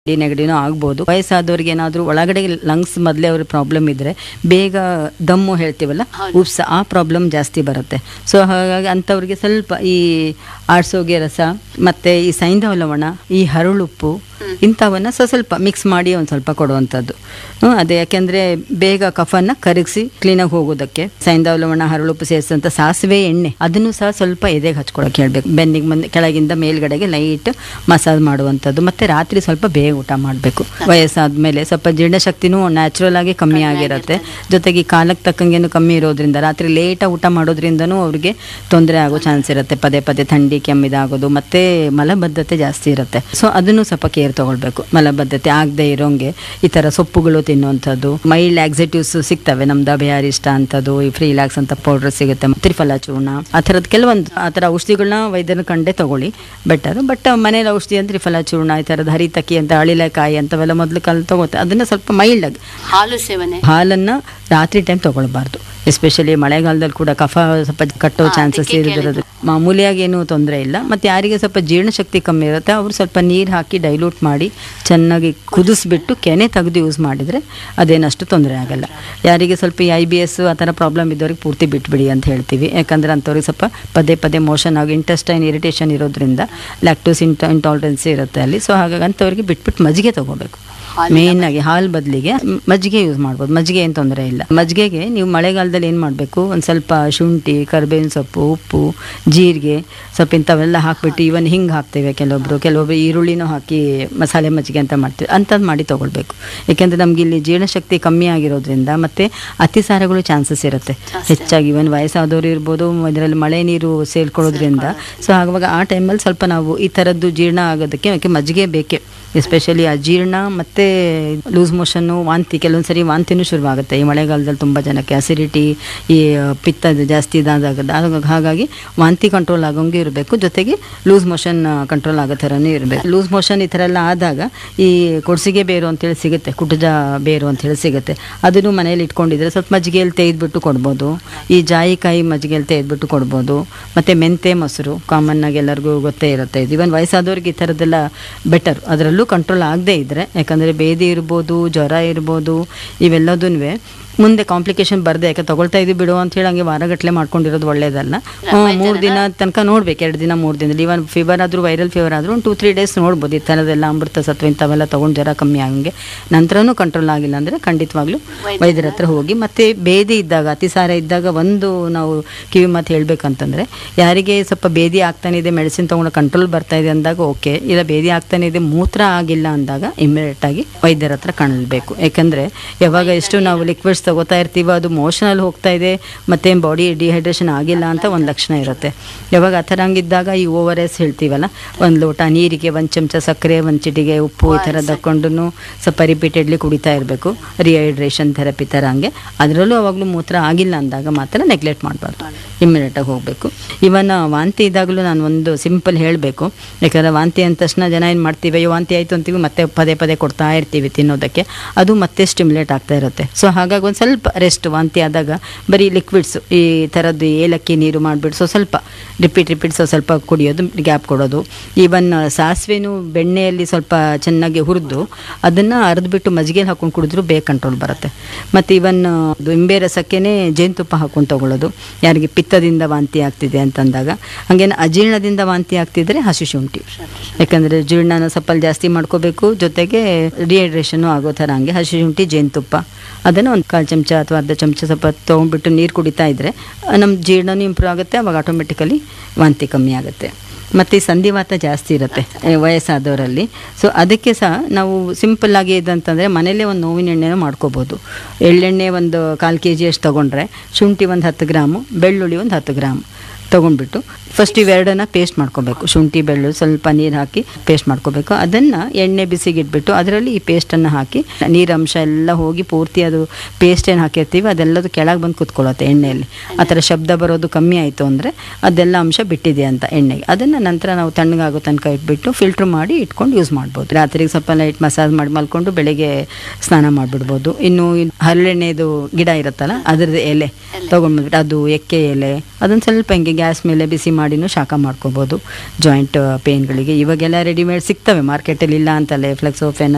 D ನೆಗಡಿನೂ ಆಗ್ಬೋದು ವಯಸ್ಸಾದವ್ರಿಗೆ ಏನಾದರೂ ಒಳಗಡೆ ಲಂಗ್ಸ್ ಮೊದಲೇ ಅವ್ರ ಪ್ರಾಬ್ಲಮ್ ಇದ್ರೆ ಬೇಗ ದಮ್ಮು ಹೇಳ್ತೀವಲ್ಲ ಉಪ್ಸ ಆ ಪ್ರಾಬ್ಲಮ್ ಜಾಸ್ತಿ ಬರುತ್ತೆ ಸೊ ಹಾಗಾಗಿ ಅಂಥವ್ರಿಗೆ ಸ್ವಲ್ಪ ಈ ಆಡ್ಸೋಗೆ ರಸ ಮತ್ತೆ ಈ ಸೈಂಧವ ಲವಣ ಈ ಹರಳುಪ್ಪು ಇಂಥವನ್ನ ಸ್ವ ಸ್ವಲ್ಪ ಮಿಕ್ಸ್ ಮಾಡಿ ಒಂದು ಸ್ವಲ್ಪ ಕೊಡುವಂಥದ್ದು ಹ್ಮ್, ಅದೇ ಯಾಕೆಂದ್ರೆ ಬೇಗ ಕಫನ್ನ ಕರಗಿಸಿ ಕ್ಲೀನಾಗಿ ಹೋಗೋದಕ್ಕೆ ಸೈಂಧವ ಲವಣ ಹರಳುಪ್ಪು ಸೇರಿಸಿದಂಥ ಸಾಸಿವೆ ಎಣ್ಣೆ ಅದನ್ನು ಸಹ ಸ್ವಲ್ಪ ಎದೆಗೆ ಹಚ್ಕೊಳಕ್ಕೆ ಹೇಳ್ಬೇಕು ಬೆನ್ನಿಗೆ ಬಂದು ಕೆಳಗಿಂದ ಮೇಲ್ಗಡೆಗೆ ಲೈಟ್ ಮಸಾಜ್ ಮಾಡುವಂಥದ್ದು ಮತ್ತೆ ರಾತ್ರಿ ಸ್ವಲ್ಪ ಬೇಗ ಊಟ ಮಾಡಬೇಕು ವಯಸ್ಸಾದ್ಮೇಲೆ ಸ್ವಲ್ಪ ಜೀರ್ಣಶಕ್ತಿನೂ ನ್ಯಾಚುರಲ್ ಆಗಿ ಕಮ್ಮಿ ಆಗಿರುತ್ತೆ ಜೊತೆಗೆ ಈ ಕಾಲಕ್ಕೆ ತಕ್ಕಂಗೆನು ಕಮ್ಮಿ ಇರೋದ್ರಿಂದ ರಾತ್ರಿ ಲೇಟಾಗಿ ಊಟ ಮಾಡೋದ್ರಿಂದನೂ ಅವ್ರಿಗೆ ತೊಂದರೆ ಆಗೋ ಚಾನ್ಸ್ ಇರುತ್ತೆ ಪದೇ ಪದೇ ಥಂಡಿ ಕೆಮ್ಮಿದಾಗೋದು ಮತ್ತೆ ಮಲಬದ್ಧತೆ ಜಾಸ್ತಿ ಇರುತ್ತೆ ಸೊ ಅದನ್ನು ಸ್ವಲ್ಪ ಕೇರ್ ತಗೊಳ್ಬೇಕು ಮಲಬದ್ಧತೆ ಆಗದೆ ಇರೋಂಗೆ ಈ ಥರ ಸೊಪ್ಪುಗಳು ತಿನ್ನುವಂಥದ್ದು ಮೈಲ್ಡ್ ಆಕ್ಸಿಟಿವ್ಸ್ ಸಿಗ್ತವೆ ನಮ್ದು ಅಭಯಾರಿಷ್ಟ ಅಂತದ್ದು ಈ ಫ್ರೀಲಾಕ್ಸ್ ಅಂತ ಪೌಡರ್ ಸಿಗುತ್ತೆ ತ್ರಿಫಲ ಚೂರ್ಣ ಆ ಥರದ್ದು ಕೆಲವೊಂದು ಆ ಥರ ಔಷಧಿಗಳನ್ನ ವೈದ್ಯರ ಕಂಡೇ ತಗೊಳ್ಳಿ ಬೆಟರ್ ಬಟ್ ಮನೇಲಿ ಔಷಧಿ ಅಂದ್ರೆ ತ್ರಿಫಲ ಚೂರ್ಣ ಈ ಥರದ್ದು ಹರಿತಕ್ಕಿ ಅಂತ ಅಳಿಲೆಕಾಯಿ ಅಂತವೆಲ್ಲ ಮೊದಲು ಕಾಲ ತಗೋತೆ ಅದನ್ನ ಸ್ವಲ್ಪ ಮೈಲ್ಡ್ ಆಗಿ ಹಾಲು ಸೇವನೆ ಹಾಲನ್ನ ರಾತ್ರಿ ಟೈಮ್ ತಗೊಳ್ಬಾರ್ದು ಎಸ್ಪೆಷಲಿ ಮಳೆಗಾಲದಲ್ಲಿ ಕೂಡ ಕಫ ಸ್ವಲ್ಪ ಕಟ್ಟೋ ಹಾ, ಚಾನ್ಸಸ್ ಅದಕ್ಕೆ ಇರೋದ್ರಿಂದ ಮಾಮೂಲಿಯಾಗಿ ಏನು ತೊಂದರೆ ಇಲ್ಲ ಮತ್ತೆ ಯಾರಿಗೆ ಸ್ವಲ್ಪ ಜೀರ್ಣಶಕ್ತಿ ಕಮ್ಮಿ ಇರುತ್ತೆ ಅವರು ಸ್ವಲ್ಪ ನೀರು ಹಾಕಿ ಡೈಲ್ಯೂಟ್ ಮಾಡಿ ಚೆನ್ನಾಗಿ ಕುದಿಸ್ಬಿಟ್ಟು ಕೆನೆ ತೆಗೆದು ಯೂಸ್ ಮಾಡಿದರೆ ಅದೇನಷ್ಟು ತೊಂದರೆ ಆಗಲ್ಲ ಯಾರಿಗೆ ಸ್ವಲ್ಪ ಈ ಐ ಬಿ ಎಸ್ ಆ ಥರ ಪ್ರಾಬ್ಲಮ್ ಇದ್ದವ್ರಿಗೆ ಪೂರ್ತಿ ಬಿಟ್ಬಿಡಿ ಅಂತ ಹೇಳ್ತೀವಿ ಯಾಕಂದ್ರೆ ಅಂಥವ್ರಿಗೆ ಸ್ವಲ್ಪ ಪದೇ ಪದೇ ಮೋಷನ್ ಆಗಿ ಇಂಟೆಸ್ಟೈನ್ ಇರಿಟೇಷನ್ ಇರೋದ್ರಿಂದ ಲ್ಯಾಕ್ಟೋಸ್ ಇಂಟ ಇಂಟಾಲರೆನ್ಸಿ ಇರುತ್ತೆ ಅಲ್ಲಿ ಸೊ ಹಾಗಾಗಿ ಅಂಥವ್ರಿಗೆ ಬಿಟ್ಬಿಟ್ಟು ಮಜ್ಜಿಗೆ ತಗೋಬೇಕು ಹಾಲಿನ ಮೇನ್ ಆಗಿ ಹಾಲು ಬದಲಿಗೆ ಮಜ್ಜಿಗೆ ಯೂಸ್ ಮಾಡ್ಬೋದು ಮಜ್ಜಿಗೆ ಏನು ತೊಂದರೆ ಇಲ್ಲ ಮಜ್ಜಿಗೆಗೆ ನೀವು ಮಳೆಗಾಲದಲ್ಲಿ ಏನು ಮಾಡಬೇಕು ಒಂದು ಸ್ವಲ್ಪ ಶುಂಠಿ ಕರಿಬೇವಿನ ಸೊಪ್ಪು ಉಪ್ಪು ಜೀರಿಗೆ ಸ್ವಲ್ಪ ಇಂಥವೆಲ್ಲ ಹಾಕ್ಬಿಟ್ಟು ಇವನ್ ಹಿಂಗೆ ಹಾಕ್ತೇವೆ ಕೆಲವೊಬ್ರು ಕೆಲವೊಬ್ರು ಈರುಳ್ಳಿನೂ ಹಾಕಿ ಮಸಾಲೆ ಮಜ್ಜಿಗೆ ಅಂತ ಮಾಡ್ತೀವಿ ಅಂಥದ್ದು ಮಾಡಿ ತೊಗೊಳ್ಬೇಕು ಯಾಕೆಂದರೆ ನಮ್ಗೆ ಇಲ್ಲಿ ಜೀರ್ಣಶಕ್ತಿ ಕಮ್ಮಿ ಆಗಿರೋದ್ರಿಂದ ಮತ್ತೆ ಅತಿಸಾರಗಳು ಚಾನ್ಸಸ್ ಇರುತ್ತೆ ಹೆಚ್ಚಾಗಿ ಇವನ್ ವಯಸ್ಸಾದವರು ಇರ್ಬೋದು ಇದರಲ್ಲಿ ಮಳೆ ನೀರು ಸೇರ್ಕೊಳ್ಳೋದ್ರಿಂದ ಸೊ ಆವಾಗ ಆ ಟೈಮಲ್ಲಿ ಸ್ವಲ್ಪ ನಾವು ಈ ಥರದ್ದು ಜೀರ್ಣ ಆಗೋದಕ್ಕೆ ಅದಕ್ಕೆ ಮಜ್ಜಿಗೆ ಬೇಕೇ ಎಸ್ಪೆಷಲಿ ಅಜೀರ್ಣ ಮತ್ತು ಲೂಸ್ ಮೋಷನ್ನು ವಾಂತಿ ಕೆಲವೊಂದು ಸರಿ ವಾಂತಿನೂ ಶುರುವಾಗುತ್ತೆ ಈ ಮಳೆಗಾಲದಲ್ಲಿ ತುಂಬ ಜನಕ್ಕೆ ಅಸಿಡಿಟಿ ಈ ಪಿತ್ತ ಜಾಸ್ತಿ ಇದಾದಾಗ ಹಾಗಾಗಿ ವಾಂತಿ ಕಂಟ್ರೋಲ್ ಆಗೋಂಗೆ ಇರಬೇಕು ಜೊತೆಗೆ ಲೂಸ್ ಮೋಷನ್ ಕಂಟ್ರೋಲ್ ಆಗೋ ಥರನೇ ಇರಬೇಕು ಲೂಸ್ ಮೋಷನ್ ಈ ಥರ ಎಲ್ಲ ಆದಾಗ ಈ ಕೊಡ್ಸಿಗೆ ಬೇರು ಅಂತೇಳಿ ಸಿಗುತ್ತೆ ಕುಟುಜ ಬೇರು ಅಂತೇಳಿ ಸಿಗುತ್ತೆ ಅದನ್ನು ಮನೇಲಿ ಇಟ್ಕೊಂಡಿದ್ರೆ ಸ್ವಲ್ಪ ಮಜ್ಜಿಗೆಯಲ್ಲಿ ತೆಗೆದ್ಬಿಟ್ಟು ಕೊಡ್ಬೋದು ಈ ಜಾಯಿಕಾಯಿ ಮಜ್ಜಿಗೆಯಲ್ಲಿ ತೆಗೆದ್ಬಿಟ್ಟು ಕೊಡ್ಬೋದು ಮತ್ತು ಮೆಂತೆ ಮೊಸರು ಕಾಮನ್ ಆಗಿ ಎಲ್ಲರಿಗೂ ಗೊತ್ತೇ ಇರುತ್ತೆ ಇದು ಇವನ್ ವಯಸ್ಸಾದವ್ರಿಗೆ ಈ ಥರದ್ದೆಲ್ಲ ಬೆಟರ್ ಅದರಲ್ಲೂ ಕಂಟ್ರೋಲ್ ಆಗದೇ ಇದ್ದರೆ ಯಾಕಂದರೆ ಬೇದಿ ಇರ್ಬೋದು ಜ್ವರ ಇರ್ಬೋದು ಇವೆಲ್ಲದೂ ಮುಂದೆ ಕಾಂಪ್ಲಿಕೇಶನ್ ಬರದೆ ಯಾಕೆ ತಗೊಳ್ತಾ ಇದ್ದೀವಿ ಬಿಡು ಅಂತ ಹೇಳಿ ಹಂಗೆ ವಾರಗಟ್ಟಲೆ ಮಾಡ್ಕೊಂಡಿರೋದು ಒಳ್ಳೇದಲ್ಲ ಮೂರು ದಿನ ತನಕ ನೋಡ್ಬೇಕು ಎರಡು ದಿನ ಮೂರು ದಿನದಲ್ಲಿ ಇವನ್ ಫೀವರ್ ಆದರೂ ವೈರಲ್ ಫೀವರ್ ಆದರೂ ಒಂದು ಟೂ ತ್ರೀ ಡೇಸ್ ನೋಡ್ಬೋದು ಈ ಥರದ್ದೆಲ್ಲ ಅಮೃತ ಸತ್ವ ಇಂಥವೆಲ್ಲ ತೊಗೊಂಡು ಜ್ವರ ಕಮ್ಮಿ ಆಗಂಗೆ ನಂತರನೂ ಕಂಟ್ರೋಲ್ ಆಗಿಲ್ಲ ಅಂದರೆ ಖಂಡಿತವಾಗ್ಲೂ ವೈದ್ಯರ ಹತ್ರ ಹೋಗಿ ಮತ್ತೆ ಬೇದಿ ಇದ್ದಾಗ ಅತಿಸಾರ ಇದ್ದಾಗ ಒಂದು ನಾವು ಕಿವಿ ಮಾತು ಹೇಳ್ಬೇಕಂತಂದ್ರೆ ಯಾರಿಗೆ ಸ್ವಲ್ಪ ಬೇದಿ ಆಗ್ತಾನೆ ಇದೆ ಮೆಡಿಸಿನ್ ತೊಗೊಂಡು ಕಂಟ್ರೋಲ್ ಬರ್ತಾ ಇದೆ ಅಂದಾಗ ಓಕೆ ಇಲ್ಲ ಬೇದಿ ಆಗ್ತಾನೆ ಇದೆ ಮೂತ್ರ ಆಗಿಲ್ಲ ಅಂದಾಗ ಇಮಿಡಿಯೇಟ್ ಆಗಿ ವೈದ್ಯರ ಹತ್ರ ಕಾಣಬೇಕು ಯಾಕಂದ್ರೆ ಯಾವಾಗ ಎಷ್ಟು ನಾವು ಲಿಕ್ವಿಡ್ಸ್ ತಗೋತಾ ಇರ್ತೀವೋ ಅದು ಮೋಷನಲ್ಲಿ ಹೋಗ್ತಾ ಇದೆ ಮತ್ತೆ ಬಾಡಿ ಡಿಹೈಡ್ರೇಷನ್ ಆಗಿಲ್ಲ ಅಂತ ಒಂದು ಲಕ್ಷಣ ಇರುತ್ತೆ ಯಾವಾಗ ಆ ಥರ ಹಂಗಿದ್ದಾಗ ಈ ಓವರ್ ಎಸ್ ಹೇಳ್ತೀವಲ್ಲ ಒಂದು ಲೋಟ ನೀರಿಗೆ ಒಂದು ಚಮಚ ಸಕ್ಕರೆ ಒಂದು ಚಿಟಿಗೆ ಉಪ್ಪು ಈ ಥರ ತಗೊಂಡು ಸ್ವಲ್ಪ ರಿಪೀಟೆಡ್ಲಿ ಕುಡಿತಾ ಇರಬೇಕು ರಿಹೈಡ್ರೇಷನ್ ಥೆರಪಿ ಥರ ಹಂಗೆ ಅದರಲ್ಲೂ ಅವಾಗಲೂ ಮೂತ್ರ ಆಗಿಲ್ಲ ಅಂದಾಗ ಮಾತ್ರ ನೆಗ್ಲೆಕ್ಟ್ ಮಾಡಬಾರ್ದು ಇಮ್ಮಿಡಿಯೇಟಾಗಿ ಹೋಗಬೇಕು ಇವನ್ ವಾಂತಿ ಇದ್ದಾಗಲೂ ನಾನು ಒಂದು ಸಿಂಪಲ್ ಹೇಳಬೇಕು ಯಾಕಂದರೆ ವಾಂತಿ ಅಂದ ತಕ್ಷಣ ಜನ ಏನು ಮಾಡ್ತೀವಿ ಅಯ್ಯೋ ವಾಂತಿ ಆಯಿತು ಅಂತೀವಿ ಮತ್ತೆ ಪದೇ ಪದೇ ಕೊಡ್ತಾ ಇರ್ತೀವಿ ತಿನ್ನೋದಕ್ಕೆ ಅದು ಮತ್ತೆ ಸ್ಟಿಮ್ಯುಲೇಟ್ ಆಗ್ತಾ ಇರುತ್ತೆ ಸೊ ಹಾಗಾಗಿ ಒಂದು ಸ್ವಲ್ಪ ರೆಸ್ಟ್ ವಾಂತಿ ಆದಾಗ ಬರೀ ಲಿಕ್ವಿಡ್ಸ್ ಈ ಥರದ್ದು ಏಲಕ್ಕಿ ನೀರು ಮಾಡಿಬಿಟ್ಟು ಸೊ ಸ್ವಲ್ಪ ರಿಪೀಟ್ ರಿಪೀಟ್ ಸೊ ಸ್ವಲ್ಪ ಕುಡಿಯೋದು ಗ್ಯಾಪ್ ಕೊಡೋದು ಈವನ್ ಸಾಸಿವೆನೂ ಬೆಣ್ಣೆಯಲ್ಲಿ ಸ್ವಲ್ಪ ಚೆನ್ನಾಗಿ ಹುರಿದು ಅದನ್ನು ಅರೆದ್ಬಿಟ್ಟು ಮಜ್ಜಿಗೆಲಿ ಹಾಕೊಂಡು ಕುಡಿದ್ರೂ ಬೇಗ ಕಂಟ್ರೋಲ್ ಬರುತ್ತೆ ಮತ್ತು ಇವನ್ ಇಂಬೆ ರಸಕ್ಕೇನೆ ಜೇನುತುಪ್ಪ ಹಾಕೊಂಡು ತಗೊಳ್ಳೋದು ಯಾರಿಗೆ ಪಿತ್ತದಿಂದ ವಾಂತಿ ಆಗ್ತಿದೆ ಅಂತಂದಾಗ ಹಾಗೇನು ಅಜೀರ್ಣದಿಂದ ವಾಂತಿ ಆಗ್ತಿದ್ರೆ ಹಸಿ ಶುಂಠಿ ಯಾಕಂದರೆ ಜೀರ್ಣನ ಸ್ವಲ್ಪ ಜಾಸ್ತಿ ಮಾಡ್ಕೋಬೇಕು ಜೊತೆಗೆ ಡಿಹೈಡ್ರೇಷನ್ನು ಆಗೋ ಥರ ಹಂಗೆ ಹಸಿ ಶುಂಠಿ ಜೇನುತುಪ್ಪ ಅದನ್ನು ಒಂದು ಕಾಲು ಚಮಚ ಅಥವಾ ಅರ್ಧ ಚಮಚ ಸ್ವಲ್ಪ ತೊಗೊಂಡ್ಬಿಟ್ಟು ನೀರು ಕುಡಿತಾ ಇದ್ದರೆ ನಮ್ಮ ಜೀರ್ಣನೂ ಇಂಪ್ರೂವ್ ಆಗುತ್ತೆ ಅವಾಗ ಆಟೋಮೆಟಿಕಲಿ ವಾಂತಿ ಕಮ್ಮಿ ಆಗುತ್ತೆ ಮತ್ತು ಈ ಸಂಧಿವಾತ ಜಾಸ್ತಿ ಇರುತ್ತೆ ಈ ವಯಸ್ಸಾದವರಲ್ಲಿ ಸೊ ಅದಕ್ಕೆ ಸಹ ನಾವು ಸಿಂಪಲ್ ಆಗಿ ಇದಂತಂದರೆ ಮನೇಲೇ ಒಂದು ನೋವಿನ ಎಣ್ಣೆನೂ ಮಾಡ್ಕೋಬೋದು ಎಳ್ಳೆಣ್ಣೆ ಒಂದು ಕಾಲು ಕೆ ಜಿಯಷ್ಟು ತೊಗೊಂಡ್ರೆ ಶುಂಠಿ ಒಂದು ಹತ್ತು ಗ್ರಾಮು ಬೆಳ್ಳುಳ್ಳಿ ಒಂದು ಹತ್ತು ಗ್ರಾಮ್ ತೊಗೊಂಡ್ಬಿಟ್ಟು ಫಸ್ಟ್ ಇವೆರಡನ್ನ ಪೇಸ್ಟ್ ಮಾಡ್ಕೋಬೇಕು ಶುಂಠಿ ಬೆಳ್ಳುಳ್ಳಿ ಸ್ವಲ್ಪ ನೀರು ಹಾಕಿ ಪೇಸ್ಟ್ ಮಾಡ್ಕೋಬೇಕು ಅದನ್ನು ಎಣ್ಣೆ ಬಿಸಿಗಿಟ್ಬಿಟ್ಟು ಅದರಲ್ಲಿ ಈ ಪೇಸ್ಟನ್ನು ಹಾಕಿ ನೀರಂಶ ಎಲ್ಲ ಹೋಗಿ ಪೂರ್ತಿ ಅದು ಪೇಸ್ಟ್ ಏನು ಹಾಕಿರ್ತೀವಿ ಅದೆಲ್ಲದು ಕೆಳಗೆ ಬಂದು ಕುತ್ಕೊಳ್ಳುತ್ತೆ ಎಣ್ಣೆಯಲ್ಲಿ ಆ ಥರ ಶಬ್ದ ಬರೋದು ಕಮ್ಮಿ ಆಯಿತು ಅಂದರೆ ಅದೆಲ್ಲ ಅಂಶ ಬಿಟ್ಟಿದೆ ಅಂತ ಎಣ್ಣೆಗೆ ಅದನ್ನು ನಂತರ ನಾವು ತಣ್ಣಗಾಗೋ ತನಕ ಇಟ್ಬಿಟ್ಟು ಫಿಲ್ಟ್ರ್ ಮಾಡಿ ಇಟ್ಕೊಂಡು ಯೂಸ್ ಮಾಡ್ಬೋದು ರಾತ್ರಿಗೆ ಸ್ವಲ್ಪ ಲೈಟ್ ಮಸಾಜ್ ಮಾಡಿ ಮಲ್ಕೊಂಡು ಬೆಳಗ್ಗೆ ಸ್ನಾನ ಮಾಡಿಬಿಡ್ಬೋದು ಇನ್ನು ಇನ್ ಹರಳೆಣ್ಣೆದು ಗಿಡ ಇರುತ್ತಲ್ಲ ಅದರದ್ದು ಎಲೆ ತೊಗೊಂಡ್ಬಿಟ್ಟು ಅದು ಎಕ್ಕೆ ಎಲೆ ಅದನ್ನು ಸ್ವಲ್ಪ ಹಿಂಗೆ ಗ್ಯಾಸ್ ಮೇಲೆ ಬಿಸಿ ಮಾಡಿನೂ ಶಾಖ ಮಾಡ್ಕೋಬೋದು ಜಾಯಿಂಟ್ ಪೇನ್ಗಳಿಗೆ ಇವಾಗೆಲ್ಲ ರೆಡಿಮೇಡ್ ಸಿಗ್ತವೆ ಮಾರ್ಕೆಟಲ್ಲಿ ಇಲ್ಲ ಅಂತಲ್ಲ ಫ್ಲೆಕ್ಸೋಫೆನ್